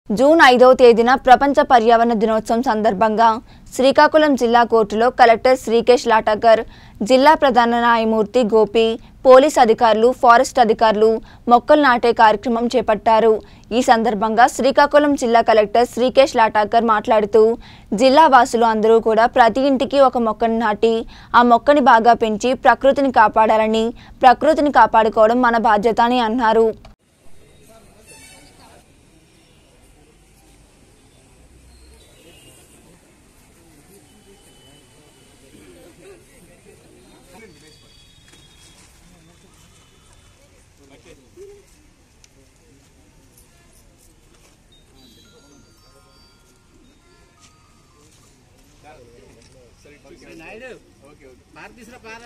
June ఐదవ తేదీన ప్రపంచ పర్యావరణ దినోత్సవం సందర్భంగా శ్రీకాకుళం జిల్లా కోర్టులో కలెక్టర్ శ్రీకేష్ లాటాకర్ జిల్లా ప్రధాన న్యాయమూర్తి గోపి పోలీస్ అధికారులు ఫారెస్ట్ అధికారులు మొక్కలు నాటే కార్యక్రమం చేపట్టారు ఈ సందర్భంగా శ్రీకాకుళం జిల్లా కలెక్టర్ శ్రీకేష్ లాటాకర్ మాట్లాడుతూ జిల్లా వాసులు అందరూ కూడా ప్రతి ఇంటికి ఒక మొక్కను నాటి ఆ మొక్కని బాగా పెంచి ప్రకృతిని కాపాడాలని ప్రకృతిని కాపాడుకోవడం మన బాధ్యత అని అన్నారు నాయుడు పార తీసురా పార